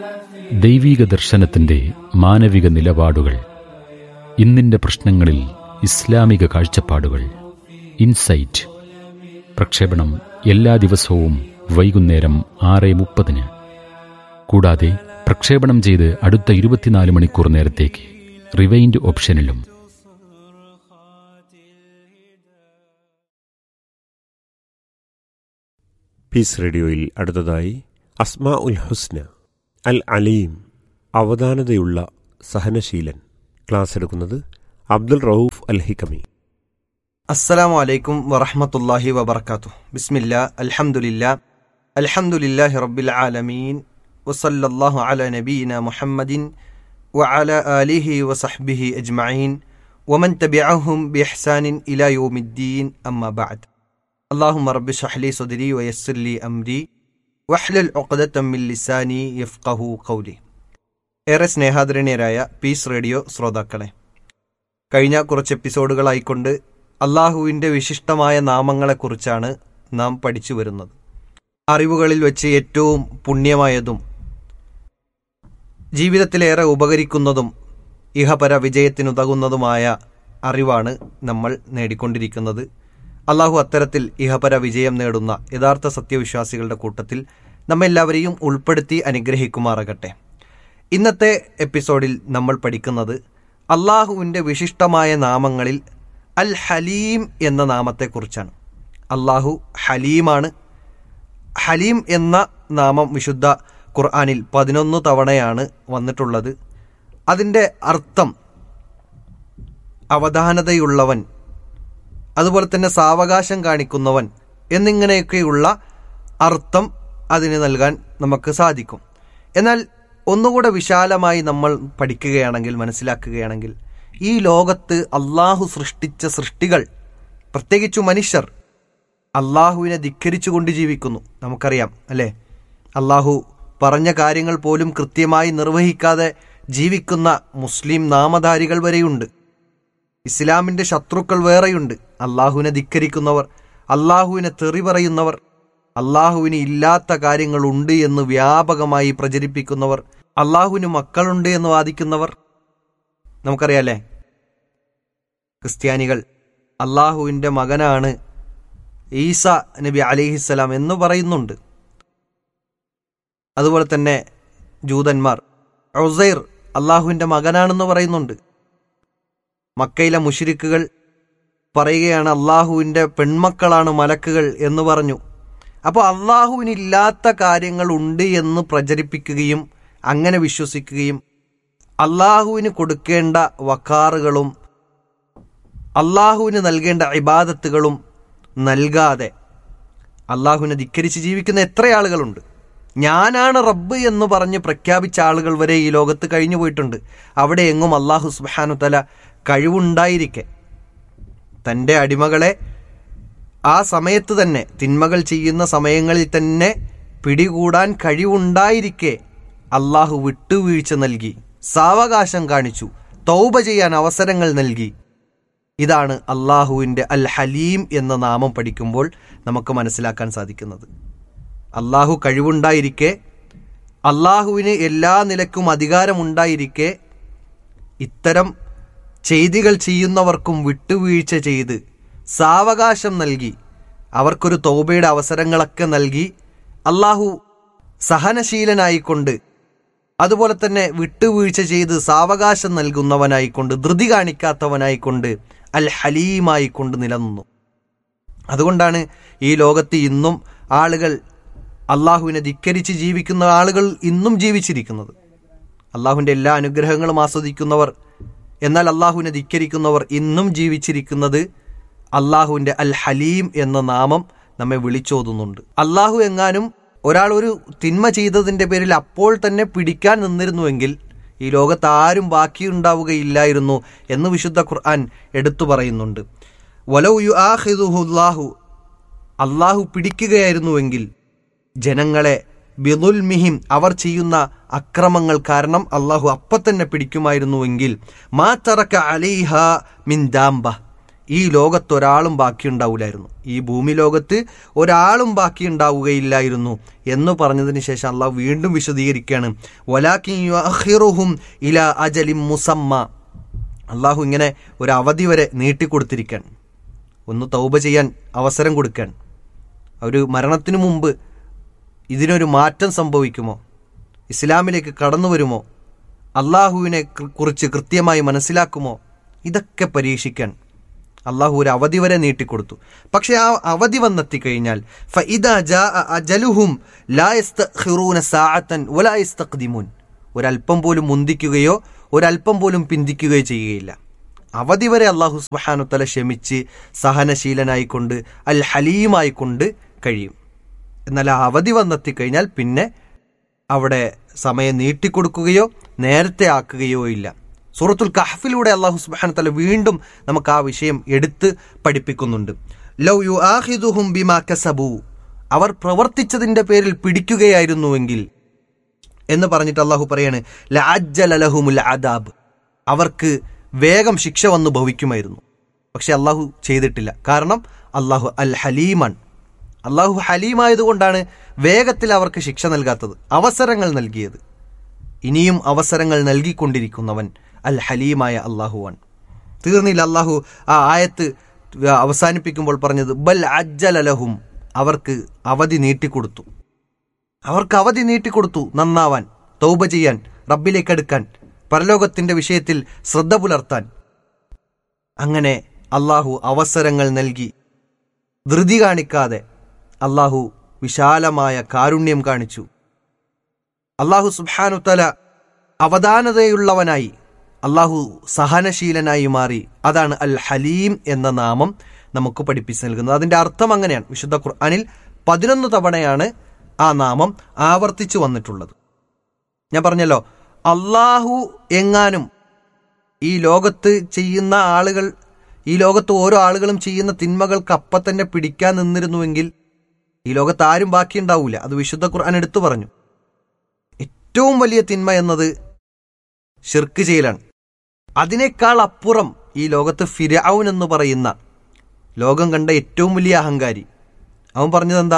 ദൈവീക ദർശനത്തിന്റെ മാനവിക നിലപാടുകൾ ഇന്നിന്റെ പ്രശ്നങ്ങളിൽ ഇസ്ലാമിക കാഴ്ചപ്പാടുകൾ ഇൻസൈറ്റ് പ്രക്ഷേപണം എല്ലാ ദിവസവും വൈകുന്നേരം ആറ് മുപ്പതിന് കൂടാതെ പ്രക്ഷേപണം ചെയ്ത് അടുത്ത ഇരുപത്തിനാല് മണിക്കൂർ നേരത്തേക്ക് റിവൈൻഡ് ഓപ്ഷനിലും പീസ് റേഡിയോയിൽ അടുത്തതായി അസ്മാ ഉൽ ഹുസ്ന അൽ അലീം അവധാനതയുള്ള സഹനശീലൻ ക്ലാസ് എടുക്കുന്നത് അബ്ദുൽ റൌഫ് അൽ ഹിക്കമി അസ്സലാമു അലൈക്കും വറഹ്മത്തുള്ളാഹി വബർക്കാത്തു ബിസ്മില്ലാ അൽഹംദുലില്ലാ അൽഹംദുലില്ലാഹി റബ്ബിൽ ആലമീൻ വസല്ലല്ലാഹു അലാ നബീന മുഹമ്മദിൻ വഅല ആലിഹി വസഹ്ബിഹി അജ്മഈൻ വമൻ തബിഅഹും ബിഇഹ്സാനിൻ ഇലാ യൗമിദ്ദീൻ അമ്മാ ബഅദ് اللهم رب اشرح لي صدري ويسر لي أمري واحلل عقدة من لساني يفقه قولي ഏറെ സ്നേഹാദരണീയരായ പീസ് റേഡിയോ ശ്രോതാക്കളെ കഴിഞ്ഞ കുറച്ച് എപ്പിസോഡുകളായിക്കൊണ്ട് അള്ളാഹുവിൻ്റെ വിശിഷ്ടമായ നാമങ്ങളെക്കുറിച്ചാണ് നാം പഠിച്ചു വരുന്നത് അറിവുകളിൽ വെച്ച് ഏറ്റവും പുണ്യമായതും ജീവിതത്തിലേറെ ഉപകരിക്കുന്നതും ഇഹപര വിജയത്തിനുതകുന്നതുമായ അറിവാണ് നമ്മൾ നേടിക്കൊണ്ടിരിക്കുന്നത് അള്ളാഹു അത്തരത്തിൽ ഇഹപര വിജയം നേടുന്ന യഥാർത്ഥ സത്യവിശ്വാസികളുടെ കൂട്ടത്തിൽ നമ്മെല്ലാവരെയും ഉൾപ്പെടുത്തി അനുഗ്രഹിക്കുമാറാകട്ടെ ഇന്നത്തെ എപ്പിസോഡിൽ നമ്മൾ പഠിക്കുന്നത് അള്ളാഹുവിൻ്റെ വിശിഷ്ടമായ നാമങ്ങളിൽ അൽ ഹലീം എന്ന നാമത്തെക്കുറിച്ചാണ് അള്ളാഹു ഹലീമാണ് ഹലീം എന്ന നാമം വിശുദ്ധ ഖുർആാനിൽ പതിനൊന്ന് തവണയാണ് വന്നിട്ടുള്ളത് അതിൻ്റെ അർത്ഥം അവധാനതയുള്ളവൻ അതുപോലെ തന്നെ സാവകാശം കാണിക്കുന്നവൻ എന്നിങ്ങനെയൊക്കെയുള്ള അർത്ഥം അതിന് നൽകാൻ നമുക്ക് സാധിക്കും എന്നാൽ ഒന്നുകൂടെ വിശാലമായി നമ്മൾ പഠിക്കുകയാണെങ്കിൽ മനസ്സിലാക്കുകയാണെങ്കിൽ ഈ ലോകത്ത് അള്ളാഹു സൃഷ്ടിച്ച സൃഷ്ടികൾ പ്രത്യേകിച്ചു മനുഷ്യർ അള്ളാഹുവിനെ ധിക്കരിച്ചുകൊണ്ട് ജീവിക്കുന്നു നമുക്കറിയാം അല്ലേ അള്ളാഹു പറഞ്ഞ കാര്യങ്ങൾ പോലും കൃത്യമായി നിർവഹിക്കാതെ ജീവിക്കുന്ന മുസ്ലിം നാമധാരികൾ വരെയുണ്ട് ഇസ്ലാമിന്റെ ശത്രുക്കൾ വേറെയുണ്ട് അള്ളാഹുവിനെ ധിക്കരിക്കുന്നവർ അള്ളാഹുവിനെ തെറി പറയുന്നവർ അള്ളാഹുവിന് ഇല്ലാത്ത കാര്യങ്ങളുണ്ട് എന്ന് വ്യാപകമായി പ്രചരിപ്പിക്കുന്നവർ അള്ളാഹുവിന് മക്കളുണ്ട് എന്ന് വാദിക്കുന്നവർ നമുക്കറിയാലേ ക്രിസ്ത്യാനികൾ അള്ളാഹുവിൻ്റെ മകനാണ് ഈസ നബി അലിഹിസ്സലാം എന്ന് പറയുന്നുണ്ട് അതുപോലെ തന്നെ ജൂതന്മാർ ഒസൈർ അള്ളാഹുവിൻ്റെ മകനാണെന്ന് പറയുന്നുണ്ട് മക്കയിലെ മുഷിരിക്കുകൾ പറയുകയാണ് അള്ളാഹുവിൻ്റെ പെൺമക്കളാണ് മലക്കുകൾ എന്ന് പറഞ്ഞു അപ്പോൾ അള്ളാഹുവിനില്ലാത്ത കാര്യങ്ങൾ ഉണ്ട് എന്ന് പ്രചരിപ്പിക്കുകയും അങ്ങനെ വിശ്വസിക്കുകയും അള്ളാഹുവിന് കൊടുക്കേണ്ട വക്കാറുകളും അള്ളാഹുവിന് നൽകേണ്ട ഇബാദത്തുകളും നൽകാതെ അള്ളാഹുവിനെ ധിക്കരിച്ച് ജീവിക്കുന്ന എത്ര ആളുകളുണ്ട് ഞാനാണ് റബ്ബ് എന്ന് പറഞ്ഞ് പ്രഖ്യാപിച്ച ആളുകൾ വരെ ഈ ലോകത്ത് കഴിഞ്ഞു പോയിട്ടുണ്ട് അവിടെ എങ്ങും അള്ളാഹു സുബാനു തല കഴിവുണ്ടായിരിക്കെ തൻ്റെ അടിമകളെ ആ സമയത്ത് തന്നെ തിന്മകൾ ചെയ്യുന്ന സമയങ്ങളിൽ തന്നെ പിടികൂടാൻ കഴിവുണ്ടായിരിക്കെ അള്ളാഹു വിട്ടുവീഴ്ച നൽകി സാവകാശം കാണിച്ചു തൗബ ചെയ്യാൻ അവസരങ്ങൾ നൽകി ഇതാണ് അള്ളാഹുവിൻ്റെ അൽ ഹലീം എന്ന നാമം പഠിക്കുമ്പോൾ നമുക്ക് മനസ്സിലാക്കാൻ സാധിക്കുന്നത് അള്ളാഹു കഴിവുണ്ടായിരിക്കെ അള്ളാഹുവിന് എല്ലാ നിലക്കും അധികാരമുണ്ടായിരിക്കെ ഇത്തരം ചെയ്തികൾ ചെയ്യുന്നവർക്കും വിട്ടുവീഴ്ച ചെയ്ത് സാവകാശം നൽകി അവർക്കൊരു തൗബയുടെ അവസരങ്ങളൊക്കെ നൽകി അള്ളാഹു സഹനശീലനായിക്കൊണ്ട് അതുപോലെ തന്നെ വിട്ടുവീഴ്ച ചെയ്ത് സാവകാശം നൽകുന്നവനായിക്കൊണ്ട് ധൃതി കാണിക്കാത്തവനായിക്കൊണ്ട് അൽ ഹലീമായിക്കൊണ്ട് നിലനിന്നു അതുകൊണ്ടാണ് ഈ ലോകത്ത് ഇന്നും ആളുകൾ അള്ളാഹുവിനെ ധിക്കരിച്ച് ജീവിക്കുന്ന ആളുകൾ ഇന്നും ജീവിച്ചിരിക്കുന്നത് അള്ളാഹുവിൻ്റെ എല്ലാ അനുഗ്രഹങ്ങളും ആസ്വദിക്കുന്നവർ എന്നാൽ അള്ളാഹുവിനെ ധിക്കരിക്കുന്നവർ ഇന്നും ജീവിച്ചിരിക്കുന്നത് അള്ളാഹുവിൻ്റെ അൽ ഹലീം എന്ന നാമം നമ്മെ വിളിച്ചോതുന്നുണ്ട് അള്ളാഹു എങ്ങാനും ഒരാൾ ഒരു തിന്മ ചെയ്തതിൻ്റെ പേരിൽ അപ്പോൾ തന്നെ പിടിക്കാൻ നിന്നിരുന്നുവെങ്കിൽ ഈ ലോകത്ത് ആരും ബാക്കിയുണ്ടാവുകയില്ലായിരുന്നു എന്ന് വിശുദ്ധ ഖുർആൻ എടുത്തു പറയുന്നുണ്ട് വലൗ യു ആഹിദുഹുല്ലാഹു അള്ളാഹു പിടിക്കുകയായിരുന്നുവെങ്കിൽ ജനങ്ങളെ ബിദുൽമിഹിം അവർ ചെയ്യുന്ന അക്രമങ്ങൾ കാരണം അള്ളാഹു അപ്പം തന്നെ പിടിക്കുമായിരുന്നുവെങ്കിൽ മാ തറക്ക അലൈഹ മിൻ ദാംബ ഈ ലോകത്ത് ഒരാളും ബാക്കിയുണ്ടാവില്ലായിരുന്നു ഈ ഭൂമി ലോകത്ത് ഒരാളും ബാക്കി ഉണ്ടാവുകയില്ലായിരുന്നു എന്ന് പറഞ്ഞതിന് ശേഷം അള്ളാഹു വീണ്ടും വിശദീകരിക്കുകയാണ് വലാഖിറുഹും ഇല അജലിം മുസമ്മ അള്ളാഹു ഇങ്ങനെ ഒരു അവധി വരെ നീട്ടിക്കൊടുത്തിരിക്കാൻ ഒന്ന് തൗബ ചെയ്യാൻ അവസരം കൊടുക്കാൻ ഒരു മരണത്തിനു മുമ്പ് ഇതിനൊരു മാറ്റം സംഭവിക്കുമോ ഇസ്ലാമിലേക്ക് കടന്നു വരുമോ അള്ളാഹുവിനെ കു- കുറിച്ച് കൃത്യമായി മനസ്സിലാക്കുമോ ഇതൊക്കെ പരീക്ഷിക്കാൻ അള്ളാഹു ഒരു അവധി വരെ നീട്ടിക്കൊടുത്തു പക്ഷെ ആ അവധി വന്നെത്തിക്കഴിഞ്ഞാൽ ഫഇദാ ജാഅ അജലുഹും ലാ യസ്തഖിറൂന സാഅത്തൻ വലാ യസ്തഖ്ദിമൂൻ ഒരല്പം പോലും മുന്തിക്കുകയോ ഒരല്പം പോലും പിന്തിക്കുകയോ ചെയ്യുകയില്ല അവധി വരെ അള്ളാഹു സുബ്ഹാനഹു തല ക്ഷമിച്ച് സഹനശീലനായിക്കൊണ്ട് അൽ ഹലീമായിക്കൊണ്ട് കഴിയും എന്നാൽ ആ അവധി വന്നെത്തിക്കഴിഞ്ഞാൽ പിന്നെ അവിടെ സമയം നീട്ടിക്കൊടുക്കുകയോ നേരത്തെ ആക്കുകയോ ഇല്ല സൂറത്തുൽ കഹഫിലൂടെ അള്ളാഹു സുബ്ഹാനഹു തല വീണ്ടും നമുക്ക് ആ വിഷയം എടുത്ത് പഠിപ്പിക്കുന്നുണ്ട് ലൗ യു ആഹിദുഹും ബിമാ കസബു അവർ പ്രവർത്തിച്ചതിന്റെ പേരിൽ പിടിക്കുകയായിരുന്നുവെങ്കിൽ എന്ന് പറഞ്ഞിട്ട് അള്ളാഹു പറയാണ് ലഅജ്ജലലഹുമുൽ അദാബ് അവർക്ക് വേഗം ശിക്ഷ വന്നു ഭവിക്കുമായിരുന്നു പക്ഷെ അള്ളാഹു ചെയ്തിട്ടില്ല കാരണം അള്ളാഹു അൽ ഹലീമാൻ അള്ളാഹു ഹലീമായതുകൊണ്ടാണ് വേഗത്തിൽ അവർക്ക് ശിക്ഷ നൽകാത്തത് അവസരങ്ങൾ നൽകിയത് ഇനിയും അവസരങ്ങൾ നൽകിക്കൊണ്ടിരിക്കുന്നവൻ അൽ ഹലീമായ അള്ളാഹുവാൻ തീർന്നില്ല അള്ളാഹു ആ ആയത്ത് അവസാനിപ്പിക്കുമ്പോൾ പറഞ്ഞത് ബൽ അജ്ജലലഹും അവർക്ക് അവധി നീട്ടിക്കൊടുത്തു അവർക്ക് അവധി നീട്ടിക്കൊടുത്തു നന്നാവാൻ തൗബ ചെയ്യാൻ റബ്ബിലേക്ക് അടുക്കാൻ പരലോകത്തിന്റെ വിഷയത്തിൽ ശ്രദ്ധ പുലർത്താൻ അങ്ങനെ അള്ളാഹു അവസരങ്ങൾ നൽകി ധൃതി കാണിക്കാതെ അള്ളാഹു വിശാലമായ കാരുണ്യം കാണിച്ചു അള്ളാഹു സുബാനുത്തല അവധാനതയുള്ളവനായി അള്ളാഹു സഹനശീലനായി മാറി അതാണ് അൽ ഹലീം എന്ന നാമം നമുക്ക് പഠിപ്പിച്ച് നൽകുന്നത് അതിന്റെ അർത്ഥം അങ്ങനെയാണ് വിശുദ്ധ ഖുർആനിൽ പതിനൊന്ന് തവണയാണ് ആ നാമം ആവർത്തിച്ചു വന്നിട്ടുള്ളത് ഞാൻ പറഞ്ഞല്ലോ അള്ളാഹു എങ്ങാനും ഈ ലോകത്ത് ചെയ്യുന്ന ആളുകൾ ഈ ലോകത്ത് ഓരോ ആളുകളും ചെയ്യുന്ന തിന്മകൾക്ക് അപ്പം തന്നെ പിടിക്കാൻ നിന്നിരുന്നുവെങ്കിൽ ഈ ലോകത്ത് ആരും ബാക്കിയുണ്ടാവൂല അത് വിശുദ്ധ ഖുർആൻ എടുത്തു പറഞ്ഞു ഏറ്റവും വലിയ തിന്മ എന്നത് ഷിർക്ക് ചെയ്യലാണ് അതിനേക്കാൾ അപ്പുറം ഈ ലോകത്ത് ഫിരൌൻ എന്ന് പറയുന്ന ലോകം കണ്ട ഏറ്റവും വലിയ അഹങ്കാരി അവൻ പറഞ്ഞത് എന്താ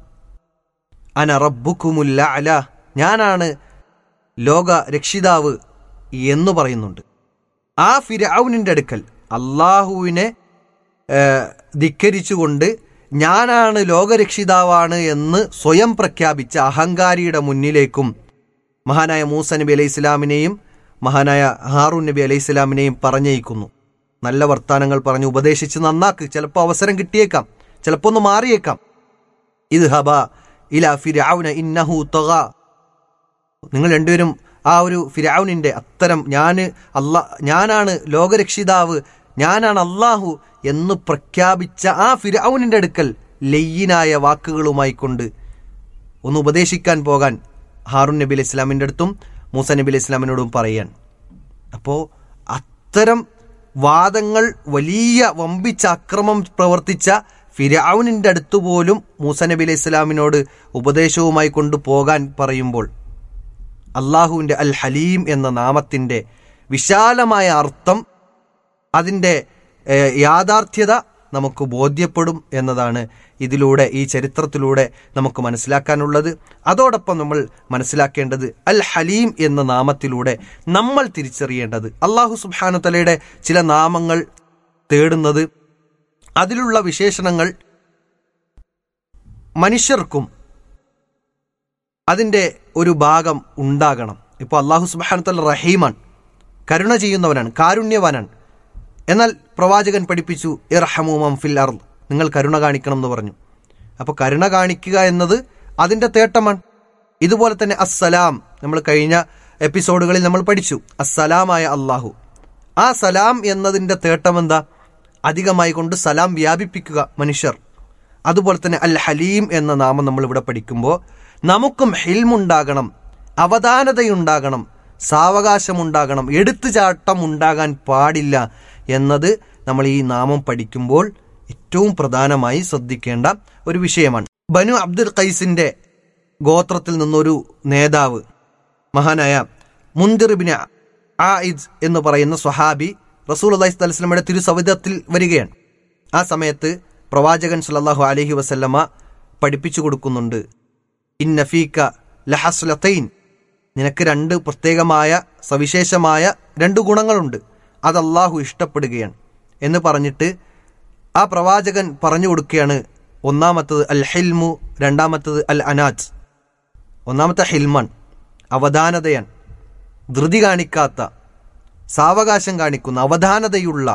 അന റബ്ബുക്കുമുല്ല അല ഞാനാണ് ലോക രക്ഷിതാവ് എന്ന് പറയുന്നുണ്ട് ആ ഫിരൌനിന്റെ അടുക്കൽ അള്ളാഹുവിനെ ഏഹ്, ധിക്കരിച്ചുകൊണ്ട് ഞാനാണ് ലോകരക്ഷിതാവാണ് എന്ന് സ്വയം പ്രഖ്യാപിച്ച അഹങ്കാരിയുടെ മുന്നിലേക്കും മഹാനായ മൂസ നബി അലൈഹി ഇസ്ലാമിനെയും മഹാനായ ഹാറൂൻ നബി അലൈഹി ഇസ്ലാമിനെയും പറഞ്ഞയക്കുന്നു നല്ല വർത്താനങ്ങൾ പറഞ്ഞ് ഉപദേശിച്ച് നന്നാക്ക് ചിലപ്പോൾ അവസരം കിട്ടിയേക്കാം ചിലപ്പോൾ ഒന്ന് മാറിയേക്കാം ഇത് ഹബ ഇല ഫിരൗന ഇന്നഹു തഗ നിങ്ങൾ രണ്ടുപേരും ആ ഒരു ഫിരൗനിന്റെ അത്തരം ഞാൻ അല്ലാ ഞാനാണ് ലോകരക്ഷിതാവ് ഞാനാണ് അള്ളാഹു എന്ന് പ്രഖ്യാപിച്ച ആ ഫിരൗനിന്റെ അടുക്കൽ ലയ്യനായ വാക്കുകളുമായി കൊണ്ട് ഒന്ന് ഉപദേശിക്കാൻ പോകാൻ ഹാറൂൻ നബി അലൈഹി ഇസ്ലാമിൻ്റെ അടുത്തും മൂസ നബി അലൈഹി ഇസ്ലാമിനോടും പറയാൻ അപ്പോൾ അത്തരം വാദങ്ങൾ വലിയ വമ്പിച്ച അക്രമം പ്രവർത്തിച്ച ഫിരൌനിന്റെ അടുത്ത് പോലും മൂസ നബി അലൈഹി ഇസ്ലാമിനോട് ഉപദേശവുമായി കൊണ്ടുപോകാൻ പറയുമ്പോൾ അള്ളാഹുവിൻ്റെ അൽ ഹലീം എന്ന നാമത്തിൻ്റെ വിശാലമായ അർത്ഥം അതിൻ്റെ ഏഹ്, യാഥാർത്ഥ്യത നമുക്ക് ബോധ്യപ്പെടും എന്നതാണ് ഇതിലൂടെ ഈ ചരിത്രത്തിലൂടെ നമുക്ക് മനസ്സിലാക്കാനുള്ളത് അതോടൊപ്പം നമ്മൾ മനസ്സിലാക്കേണ്ടത് അൽ ഹലീം എന്ന നാമത്തിലൂടെ നമ്മൾ തിരിച്ചറിയേണ്ടത് അള്ളാഹു സുബ്ഹാനു തലയുടെ ചില നാമങ്ങൾ തേടുന്നത് അതിലുള്ള വിശേഷണങ്ങൾ മനുഷ്യർക്കും അതിൻ്റെ ഒരു ഭാഗം ഉണ്ടാകണം ഇപ്പോൾ അള്ളാഹു സുബാനത്തല്ല റഹീമാണ് കരുണ ചെയ്യുന്നവനാണ് കാരുണ്യവാനാണ് എന്നാൽ പ്രവാചകൻ പഠിപ്പിച്ചു ഇർഹമൂമം ഫിൽ അർ നിങ്ങൾ കരുണ കാണിക്കണം എന്ന് പറഞ്ഞു അപ്പോൾ കരുണ കാണിക്കുക എന്നത് അതിൻ്റെ തേട്ടമാണ് ഇതുപോലെ തന്നെ അസ്സലാം നമ്മൾ കഴിഞ്ഞ എപ്പിസോഡുകളിൽ നമ്മൾ പഠിച്ചു അസ്സലാമായ അള്ളാഹു ആ സലാം എന്നതിൻ്റെ തേട്ടം എന്താ അധികമായി കൊണ്ട് സലാം വ്യാപിപ്പിക്കുക മനുഷ്യർ അതുപോലെ തന്നെ അൽ ഹലീം എന്ന നാമം നമ്മൾ ഇവിടെ പഠിക്കുമ്പോൾ നമുക്കും ഹിൽമുണ്ടാകണം അവധാനതയുണ്ടാകണം സാവകാശമുണ്ടാകണം എടുത്തുചാട്ടം ഉണ്ടാകാൻ പാടില്ല എന്നത് നമ്മൾ ഈ നാമം പഠിക്കുമ്പോൾ ഏറ്റവും പ്രധാനമായി ശ്രദ്ധിക്കേണ്ട ഒരു വിഷയമാണ് ബനു അബ്ദുൽ ഖൈസിന്റെ ഗോത്രത്തിൽ നിന്നൊരു നേതാവ് മഹാനായ മുന്തിറിബിന് ആയിദ് എന്ന് പറയുന്ന സ്വഹാബി റസൂൽ അള്ളഹി സ്വലമയുടെ തിരുസവിധത്തിൽ വരികയാണ് ആ സമയത്ത് പ്രവാചകൻ സല്ലല്ലാഹു അലൈഹി വസല്ലമ പഠിപ്പിച്ചു കൊടുക്കുന്നുണ്ട് ഇന്നഫീക്ക ലഹസ്ലത്തൈൻ നിനക്ക് രണ്ട് പ്രത്യേകമായ സവിശേഷമായ രണ്ട് ഗുണങ്ങളുണ്ട് അത് അള്ളാഹു ഇഷ്ടപ്പെടുകയാണ് എന്ന് പറഞ്ഞിട്ട് ആ പ്രവാചകൻ പറഞ്ഞു കൊടുക്കുകയാണ് ഒന്നാമത്തത് അൽ ഹിൽമു രണ്ടാമത്തത് അൽ അനാജ് ഒന്നാമത്തെ ഹിൽമൺ അവധാനതയാൻ ധൃതി കാണിക്കാത്ത സാവകാശം കാണിക്കുന്ന അവധാനതയുള്ള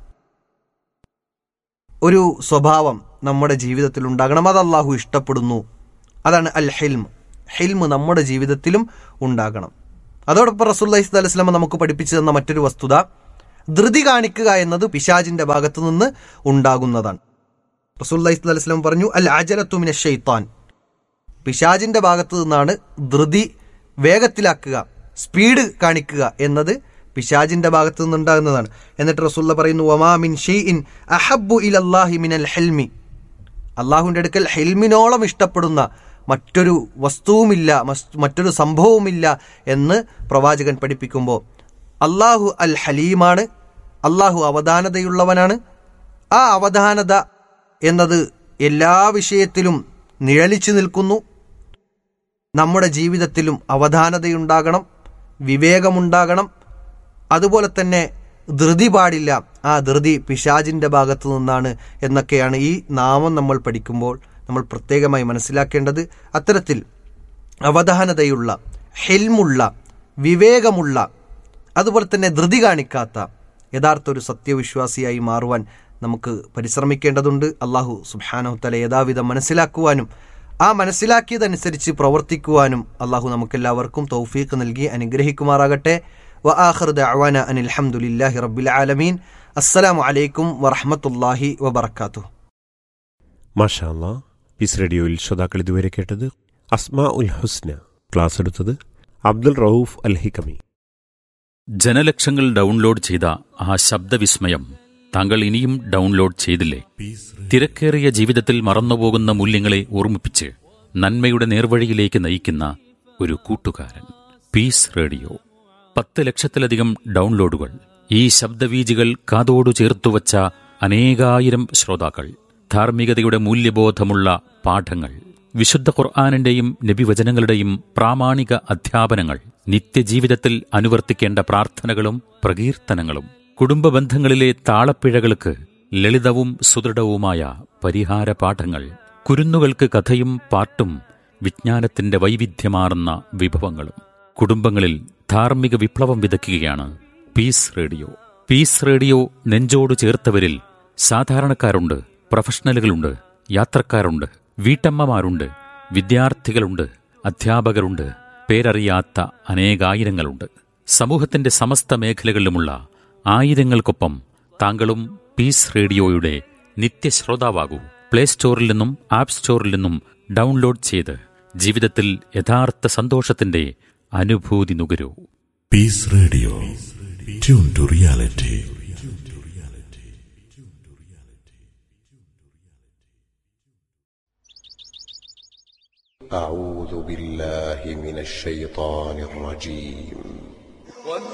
ഒരു സ്വഭാവം നമ്മുടെ ജീവിതത്തിൽ ഉണ്ടാകണം അത് അള്ളാഹു ഇഷ്ടപ്പെടുന്നു അതാണ് അൽ ഹിൽം ഹിൽമ് നമ്മുടെ ജീവിതത്തിലും ഉണ്ടാകണം അതോടൊപ്പം റസൂല്ലി സ്വലം നമുക്ക് പഠിപ്പിച്ചു തന്ന മറ്റൊരു വസ്തുത ധൃതി കാണിക്കുക എന്നത് പിശാജിന്റെ ഭാഗത്തു നിന്ന് ഉണ്ടാകുന്നതാണ് റസൂല്ലി സ്വലം പറഞ്ഞു അൽ അജലത്തുമിന ഷെയ്ത്താൻ പിശാജിന്റെ ഭാഗത്തു നിന്നാണ് ധൃതി വേഗത്തിലാക്കുക സ്പീഡ് കാണിക്കുക എന്നത് പിശാജിന്റെ ഭാഗത്തു നിന്നുണ്ടാകുന്നതാണ് എന്നിട്ട് റസൂല്ല പറയുന്നു വമാ മിൻ ഷെയ്ഇൻ അഹബ്ബു ഇലല്ലാഹി മിനൽ ഹെൽമി അള്ളാഹുവിൻ്റെ അടുക്കൽ ഹെൽമിനോളം ഇഷ്ടപ്പെടുന്ന മറ്റൊരു വസ്തുവുമില്ല മസ്- മറ്റൊരു സംഭവവുമില്ല എന്ന് പ്രവാചകൻ പഠിപ്പിക്കുമ്പോൾ അള്ളാഹു അൽ ഹലീമാണ് അള്ളാഹു അവധാനതയുള്ളവനാണ് ആ അവധാനത എന്നത് എല്ലാ വിഷയത്തിലും നിഴലിച്ചു നിൽക്കുന്നു നമ്മുടെ ജീവിതത്തിലും അവധാനതയുണ്ടാകണം വിവേകമുണ്ടാകണം അതുപോലെ തന്നെ ധൃതി പാടില്ല ആ ധൃതി പിശാജിന്റെ ഭാഗത്തു നിന്നാണ് എന്നൊക്കെയാണ് ഈ നാമം നമ്മൾ പഠിക്കുമ്പോൾ നമ്മൾ പ്രത്യേകമായി മനസ്സിലാക്കേണ്ടത് അത്തരത്തിൽ അവധാനതയുള്ള ഹെൽമുള്ള വിവേകമുള്ള അതുപോലെ തന്നെ ധൃതി കാണിക്കാത്ത യഥാർത്ഥ ഒരു സത്യവിശ്വാസിയായി മാറുവാൻ നമുക്ക് പരിശ്രമിക്കേണ്ടതുണ്ട് അള്ളാഹു സുബാനഹുത്തല യഥാവിധം മനസ്സിലാക്കുവാനും ആ മനസ്സിലാക്കിയതനുസരിച്ച് പ്രവർത്തിക്കുവാനും അള്ളാഹു നമുക്കെല്ലാവർക്കും തൗഫീഖ് നൽകി അനുഗ്രഹിക്കുമാറാകട്ടെ വ ആഖിർ ദഅവാന അനിൽ ഹംദുലില്ലാഹി റബ്ബിൽ ആലമീൻ അസ്സലാമു അലൈക്കും വറഹ്മത്തുള്ളാഹി വബറകാതുഹു മാഷാ അല്ലാ പീസ് റേഡിയോയിൽ ശ്രോതാക്കൾ ഇതുവരെ കേട്ടത് അസ്മാ ഉൽ ഹുസ്ന ക്ലാസ് എടുത്തത് അബ്ദുൽ റൌഫ് അൽ ഹിക്കമി ജനലക്ഷങ്ങൾ ഡൗൺലോഡ് ചെയ്ത ആ ശബ്ദവിസ്മയം താങ്കൾ ഇനിയും ഡൗൺലോഡ് ചെയ്തില്ലേ തിരക്കേറിയ ജീവിതത്തിൽ മറന്നുപോകുന്ന മൂല്യങ്ങളെ ഓർമ്മിപ്പിച്ച് നന്മയുടെ നേർവഴിയിലേക്ക് നയിക്കുന്ന ഒരു കൂട്ടുകാരൻ പീസ് റേഡിയോ പത്ത് ലക്ഷത്തിലധികം ഡൗൺലോഡുകൾ ഈ ശബ്ദവീജികൾ കാതോടു ചേർത്തുവച്ച അനേകായിരം ശ്രോതാക്കൾ ധാർമ്മികതയുടെ മൂല്യബോധമുള്ള പാഠങ്ങൾ വിശുദ്ധ ഖുർആാനിന്റെയും നബിവചനങ്ങളുടെയും പ്രാമാണിക അധ്യാപനങ്ങൾ നിത്യജീവിതത്തിൽ അനുവർത്തിക്കേണ്ട പ്രാർത്ഥനകളും പ്രകീർത്തനങ്ങളും കുടുംബ ബന്ധങ്ങളിലെ താളപ്പിഴകൾക്ക് ലളിതവും സുദൃഢവുമായ പരിഹാര പാഠങ്ങൾ കുരുന്നുകൾക്ക് കഥയും പാട്ടും വിജ്ഞാനത്തിന്റെ വൈവിധ്യമാർന്ന വിഭവങ്ങളും കുടുംബങ്ങളിൽ ധാർമ്മിക വിപ്ലവം വിതയ്ക്കുകയാണ് പീസ് റേഡിയോ പീസ് റേഡിയോ നെഞ്ചോട് ചേർത്തവരിൽ സാധാരണക്കാരുണ്ട് പ്രൊഫഷണലുകളുണ്ട് യാത്രക്കാരുണ്ട് വീട്ടമ്മമാരുണ്ട് വിദ്യാർത്ഥികളുണ്ട് അധ്യാപകരുണ്ട് പേരറിയാത്ത അനേകായിരങ്ങളുണ്ട് സമൂഹത്തിന്റെ സമസ്ത മേഖലകളിലുമുള്ള ആയിരങ്ങൾക്കൊപ്പം താങ്കളും പീസ് റേഡിയോയുടെ നിത്യശ്രോതാവാകൂ പ്ലേ സ്റ്റോറിൽ നിന്നും ആപ്പ് സ്റ്റോറിൽ നിന്നും ഡൗൺലോഡ് ചെയ്ത് ജീവിതത്തിൽ യഥാർത്ഥ സന്തോഷത്തിന്റെ അനുഭൂതി നുകരൂ Peace Radio. Tune to reality. أعوذ بالله من الشيطان الرجيم